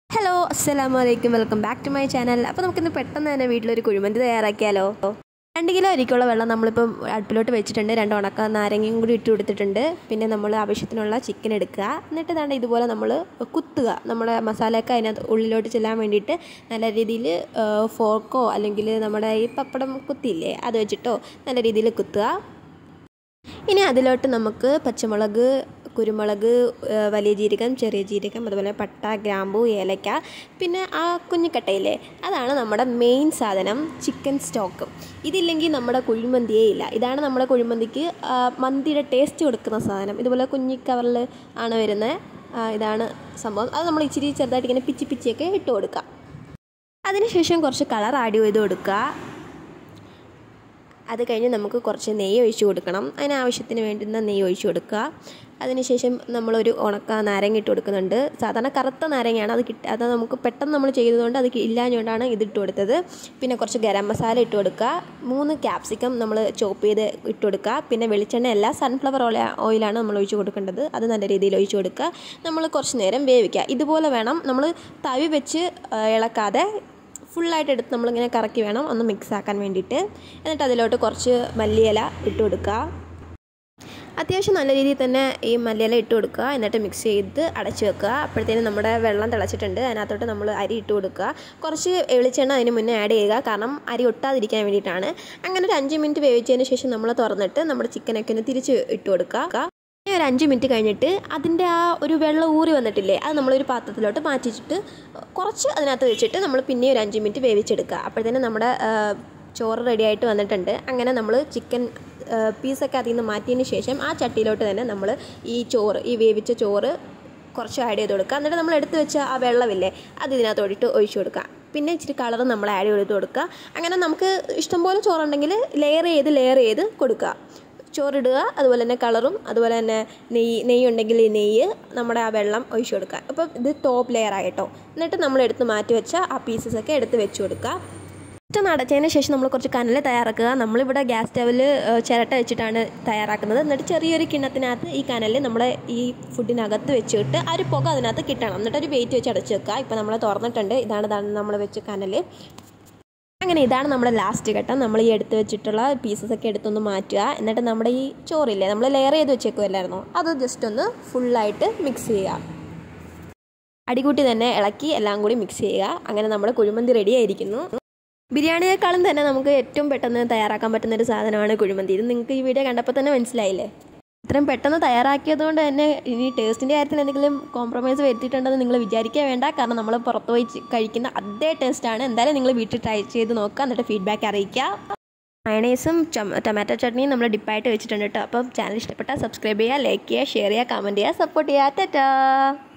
hello അസ്സലാമു അലൈക്കും welcome back to my channel അപ്പോൾ നമുക്കിന്ന് പെട്ടെന്ന് തന്നെ വീട്ടിലൊരു കുഴിമന്തി തയ്യാറാക്കിയാലോ രണ്ട് കിലോ അരിക്കുള്ള വെള്ളം നമ്മളിപ്പം അടുപ്പിലോട്ട് വെച്ചിട്ടുണ്ട് രണ്ട് ഉണക്ക നാരങ്ങയും കൂടി ഇട്ട് കൊടുത്തിട്ടുണ്ട് പിന്നെ നമ്മൾ ആവശ്യത്തിനുള്ള ചിക്കൻ എടുക്കുക എന്നിട്ട് ദാണ്ട് ഇതുപോലെ നമ്മൾ കുത്തുക നമ്മുടെ മസാലയൊക്കെ അതിനകത്ത് ഉള്ളിലോട്ട് ചെല്ലാൻ വേണ്ടിയിട്ട് നല്ല രീതിയിൽ ഫോർക്കോ അല്ലെങ്കിൽ നമ്മുടെ ഈ പപ്പടം കുത്തിയില്ലേ അത് വെച്ചിട്ടോ നല്ല രീതിയിൽ കുത്തുക ഇനി അതിലോട്ട് നമുക്ക് പച്ചമുളക് കുരുമുളക് ഏഹ് വലിയ ജീരകം ചെറിയ ജീരകം അതുപോലെ പട്ട ഗ്രാമ്പു ഏലക്ക പിന്നെ ആ കുഞ്ഞിക്കട്ടയില്ലേ അതാണ് നമ്മുടെ മെയിൻ സാധനം ചിക്കൻ സ്റ്റോക്ക് ഇതില്ലെങ്കിൽ നമ്മുടെ കുഴിമന്തിയേ ഇല്ല ഇതാണ് നമ്മുടെ കുഴിമന്തിക്ക് ആ, മന്തിയുടെ ടേസ്റ്റ് കൊടുക്കുന്ന സാധനം ഇതുപോലെ കുഞ്ഞി കവറിൽ ആണ് വരുന്നത് ആ, ഇതാണ് സംഭവം അത് നമ്മൾ ഇച്ചിരി ചെറുതായിട്ട് ഇങ്ങനെ പിച്ചി പിച്ചിയൊക്കെ ഇട്ട് കൊടുക്കുക അതിനുശേഷം കുറച്ച് കളർ ആഡ് ചെയ്ത് കൊടുക്കുക അത് കഴിഞ്ഞ് നമുക്ക് കുറച്ച് നെയ്യ് ഒഴിച്ച് കൊടുക്കണം അതിന് ആവശ്യത്തിന് വേണ്ടുന്ന നെയ്യ് ഒഴിച്ച് കൊടുക്കുക അതിനുശേഷം നമ്മളൊരു ഉണക്ക നാരങ്ങ ഇട്ട് കൊടുക്കുന്നുണ്ട് സാധാരണ കറുത്ത നാരങ്ങയാണ് അത് കിട്ട അത് നമുക്ക് പെട്ടെന്ന് നമ്മൾ ചെയ്തതുകൊണ്ട് അത് ഇല്ലാഞ്ഞുകൊണ്ടാണ് ഇത് ഇട്ട് കൊടുത്തത് പിന്നെ കുറച്ച് ഗരം മസാല ഇട്ട് കൊടുക്കുക മൂന്ന് ക്യാപ്സിക്കം നമ്മൾ ചോപ്പ് ചെയ്ത് ഇട്ട് കൊടുക്കുക പിന്നെ വെളിച്ചെണ്ണ അല്ല സൺഫ്ലവർ ഓയിൽ ഓയിലാണ് നമ്മൾ ഒഴിച്ച് കൊടുക്കേണ്ടത് അത് നല്ല രീതിയിൽ ഒഴിച്ച് കൊടുക്കുക നമ്മൾ കുറച്ച് നേരം വേവിക്കുക ഇതുപോലെ വേണം നമ്മൾ തവി വെച്ച് ആ, ഇളക്കാതെ ഫുള്ളായിട്ട് എടുത്ത് നമ്മളിങ്ങനെ കറക്കി വേണം ഒന്ന് മിക്സ് ആക്കാൻ വേണ്ടിയിട്ട് എന്നിട്ട് അതിലോട്ട് കുറച്ച് മല്ലിയില ഇട്ട് കൊടുക്കുക അത്യാവശ്യം നല്ല രീതിയിൽ തന്നെ ഈ മല്ലിയില ഇട്ട് കൊടുക്കുക എന്നിട്ട് മിക്സ് ചെയ്ത് അടച്ച് വെക്കുക അപ്പോഴത്തേനും നമ്മുടെ വെള്ളം തിളച്ചിട്ടുണ്ട് അതിനകത്തോട്ട് നമ്മൾ അരി ഇട്ട് കൊടുക്കുക കുറച്ച് വെളിച്ചെണ്ണ അതിന് മുന്നേ ആഡ് ചെയ്യുക കാരണം അരി ഒട്ടാതിരിക്കാൻ വേണ്ടിയിട്ടാണ് അങ്ങനെ ഒരു അഞ്ച് മിനിറ്റ് വേവിച്ചതിന് ശേഷം നമ്മൾ തുറന്നിട്ട് നമ്മുടെ ചിക്കനൊക്കെ ഒന്ന് തിരിച്ച് ഇട്ട് കൊടുക്കുക ഇനി ഒരു അഞ്ച് മിനിറ്റ് കഴിഞ്ഞിട്ട് അതിൻ്റെ ആ ഒരു വെള്ളം ഊറി വന്നിട്ടില്ലേ അത് നമ്മളൊരു പാത്രത്തിലോട്ട് മാറ്റിച്ചിട്ട് കുറച്ച് അതിനകത്ത് വെച്ചിട്ട് നമ്മൾ പിന്നെ ഒരു അഞ്ച് മിനിറ്റ് വേവിച്ചെടുക്കുക അപ്പോഴത്തേനും നമ്മുടെ ആ, ചോറ് റെഡി ആയിട്ട് വന്നിട്ടുണ്ട് അങ്ങനെ നമ്മൾ ചിക്കൻ പീസൊക്കെ അതിൽ നിന്ന് മാറ്റിയതിന് ശേഷം ആ ചട്ടിയിലോട്ട് തന്നെ നമ്മൾ ഈ ചോറ് ഈ വേവിച്ച ചോറ് കുറച്ച് ആഡ് ചെയ്ത് കൊടുക്കുക എന്നിട്ട് നമ്മൾ എടുത്ത് വെച്ച ആ വെള്ളമില്ലേ അത് ഇതിനകത്തോട്ടിട്ട് ഒഴിച്ചു കൊടുക്കുക പിന്നെ ഇച്ചിരി കളർ നമ്മൾ ആഡ് ചെയ്ത് കൊടുക്കുക അങ്ങനെ നമുക്ക് ഇഷ്ടംപോലെ ചോറുണ്ടെങ്കിൽ ലെയർ ചെയ്ത് ലെയർ ചെയ്ത് കൊടുക്കുക ചോറിടുക അതുപോലെ തന്നെ കളറും അതുപോലെ തന്നെ നെയ്യ് നെയ്യ് ഉണ്ടെങ്കിൽ ഈ നെയ്യ് നമ്മുടെ ആ വെള്ളം ഒഴിച്ചു കൊടുക്കുക അപ്പോൾ ഇത് ടോപ്പ് ലെയർ ആയിട്ടോ എന്നിട്ട് നമ്മൾ എടുത്ത് മാറ്റി വെച്ച ആ പീസസ് ഒക്കെ എടുത്ത് വെച്ച് കൊടുക്കുക ഇഷ്ടം അടച്ചതിന് ശേഷം നമ്മൾ കുറച്ച് കനൽ തയ്യാറാക്കുക നമ്മളിവിടെ ഗ്യാസ് സ്റ്റവിൽ ചിരട്ട വെച്ചിട്ടാണ് തയ്യാറാക്കുന്നത് എന്നിട്ട് ചെറിയൊരു കിണ്ണത്തിനകത്ത് ഈ കനൽ നമ്മുടെ ഈ ഫുഡിനകത്ത് വെച്ചിട്ട് ആ ഒരു പുക അതിനകത്ത് കിട്ടണം എന്നിട്ട് ഒരു വെയിറ്റ് വെച്ച് അടച്ച് വെക്കുക ഇപ്പോൾ നമ്മൾ തുറന്നിട്ടുണ്ട് ഇതാണ് ഇതാണ് നമ്മൾ വെച്ച കനൽ അങ്ങനെ ഇതാണ് നമ്മുടെ ലാസ്റ്റ് ഘട്ടം നമ്മൾ ഈ എടുത്ത് വെച്ചിട്ടുള്ള പീസസ് ഒക്കെ എടുത്തൊന്ന് മാറ്റുക എന്നിട്ട് നമ്മുടെ ഈ ചോറില്ലേ നമ്മൾ ലെയർ ചെയ്ത് വെച്ചേക്കുമല്ലായിരുന്നോ അത് ജസ്റ്റ് ഒന്ന് ഫുള്ളായിട്ട് മിക്സ് ചെയ്യുക അടികൂട്ടി തന്നെ ഇളക്കി എല്ലാം കൂടി മിക്സ് ചെയ്യുക അങ്ങനെ നമ്മുടെ കുഴിമന്തി റെഡി ആയിരിക്കുന്നു ബിരിയാണിയേക്കാളും തന്നെ നമുക്ക് ഏറ്റവും പെട്ടെന്ന് തയ്യാറാക്കാൻ പറ്റുന്ന ഒരു സാധനമാണ് കുഴിമന്തി ഇത് നിങ്ങൾക്ക് ഈ വീഡിയോ കണ്ടപ്പോൾ തന്നെ മനസ്സിലായില്ലേ ഇത്രയും പെട്ടെന്ന് തയ്യാറാക്കിയത് കൊണ്ട് തന്നെ ഇനി ടേസ്റ്റിൻ്റെ കാര്യത്തിൽ എന്തെങ്കിലും കോംപ്രമൈസ് വരുത്തിയിട്ടുണ്ടെന്ന് നിങ്ങൾ വിചാരിക്കുക വേണ്ട കാരണം നമ്മൾ പുറത്ത് പോയി ചി- കഴിക്കുന്ന അതേ ടേസ്റ്റാണ് എന്തായാലും നിങ്ങൾ വീട്ടിൽ ട്രൈ ചെയ്ത് നോക്കുക എന്നിട്ട് ഫീഡ്ബാക്ക് അറിയിക്കുക മയണൈസും ടൊമാറ്റോ ചട്നിയും നമ്മൾ ഡിപ്പായിട്ട് വെച്ചിട്ടുണ്ട് കേട്ടോ അപ്പം ചാനൽ ഇഷ്ടപ്പെട്ടാൽ സബ്സ്ക്രൈബ് ചെയ്യുക ലൈക്ക് ചെയ്യുക ഷെയർ ചെയ്യുക കമൻറ്റ് ചെയ്യുക സപ്പോർട്ട് ചെയ്യുക ടാറ്റാ